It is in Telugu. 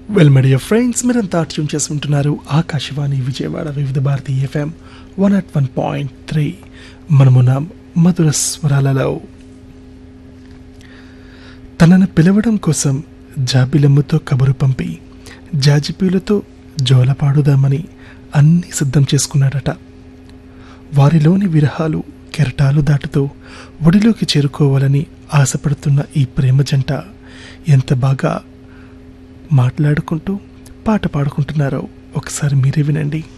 వెల్ మీడియా ఫ్రెండ్స్ మీరంతా ట్యూన్ చేసుకుంటున్నారు Akashvani Vijayawada Vividh Bharati FM one at one point three మనమున్నాం మధుర స్వరాలలో తనను పిలవడం కోసం జాబిలమ్ముతో కబురు పంపి జాజిపీలతో జోలపాడుదామని అన్నీ సిద్ధం చేసుకున్నాడట వారిలోని విరహాలు కెరటాలు దాటుతూ ఒడిలోకి చేరుకోవాలని ఆశపడుతున్న ఈ ప్రేమ జంట ఎంత బాగా మాట్లాడుకుంటూ పాట పాడుకుంటున్నారో ఒకసారి మీరే వినండి